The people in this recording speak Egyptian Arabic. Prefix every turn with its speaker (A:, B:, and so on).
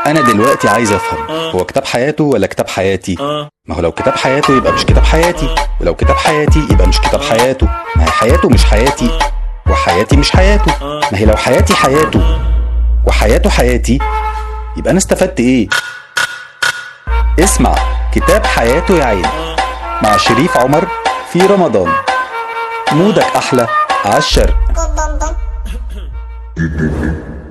A: انا دلوقتي عايز افهم هو كتاب حياته ولا كتاب حياتي
B: اه
A: ما هو لو كتاب حياته يبقى مش كتاب حياتي ولو كتاب حياتي يبقى مش كتاب حياته ما هي حياته مش حياتي وحياتي مش حياته ما هي لو حياتي حياته وحياته حياتي يبقى انا استفدت ايه اسمع كتاب حياته يا عين مع شريف عمر في رمضان مودك احلى على الشرق